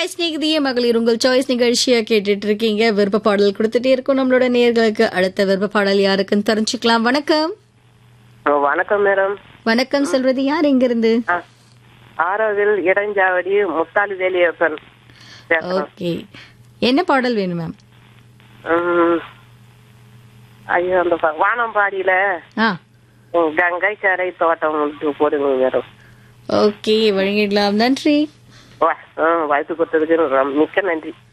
Hi ஸ்நேகிதியே மகளிர் உங்கள் choice நிகழ்ச்சியை கேட்டுட்டு இருக்கீங்க விருப்ப பாடல் கொடுத்துட்டே இருக்கோம் நம்மளோட நேர்களுக்கு அடுத்த விருப்ப பாடல் யாருக்குன்னு தெரிஞ்சுக்கலாம் வணக்கம் ஆ, வணக்கம் மேடம் வணக்கம் சொல்றது யார் எங்க இருந்து ஆ, ஆரோவில் இடஞ்சாவடி முத்தாலி வேலியப்பன் பேசுறேன். ஓகே என்ன பாடல் வேணும் மேம் ம், ஐயோ அந்த ப- வானம்பாடியில ஆ ம், கங்கை கரை தோட்டம் மட்டும் போடுங்க மேடம் ஓகே வழங்கிடலாம் நன்றி வா- ஆ, வாய்ப்பு கொடுத்ததுக்கு ரொம்ப மிக்க நன்றி